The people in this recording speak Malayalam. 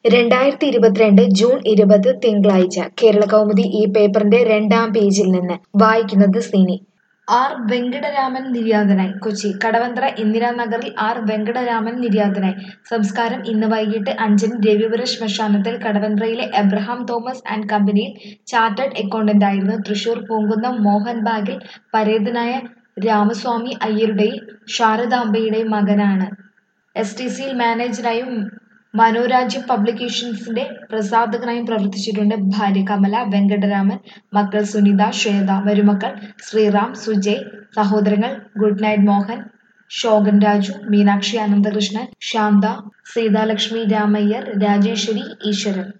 രണ്ടായിരത്തി ഇരുപത്തിരണ്ട് ജൂൺ ഇരുപത് തിങ്കളാഴ്ച കേരള കൗമുദി ഈ പേപ്പറിന്റെ രണ്ടാം പേജിൽ നിന്ന് വായിക്കുന്നത് സിനി ആർ വെങ്കടരാമൻ നിര്യാതനായി കൊച്ചി കടവന്ത്ര ഇന്ദിരാനഗറിൽ ആർ വെങ്കടരാമൻ നിര്യാതനായി സംസ്കാരം ഇന്ന് വൈകിട്ട് അഞ്ചിന് രവിപുര ശ്മശാനത്തിൽ കടവന്ത്രയിലെ എബ്രഹാം തോമസ് ആൻഡ് കമ്പനിയിൽ ചാർട്ടേഡ് അക്കൗണ്ടന്റായിരുന്നു തൃശൂർ പൂങ്കുന്നം മോഹൻ ബാഗിൽ പരേതനായ രാമസ്വാമി അയ്യരുടെയും ശാരദാംബയുടെയും മകനാണ് എസ് ടി സിയിൽ മാനേജറായും മനോരാജ്യം പബ്ലിക്കേഷൻസിന്റെ പ്രസാധകനായും പ്രവർത്തിച്ചിട്ടുണ്ട് ഭാര്യ കമല വെങ്കടരാമൻ മക്കൾ സുനിത ശ്വേത മരുമക്കൾ ശ്രീറാം സുജയ് സഹോദരങ്ങൾ ഗുഡ് നൈറ്റ് മോഹൻ ശോകൻ രാജു മീനാക്ഷി അനന്തകൃഷ്ണൻ ശാന്ത സീതാലക്ഷ്മി രാമയ്യർ രാജേശ്വരി ഈശ്വരൻ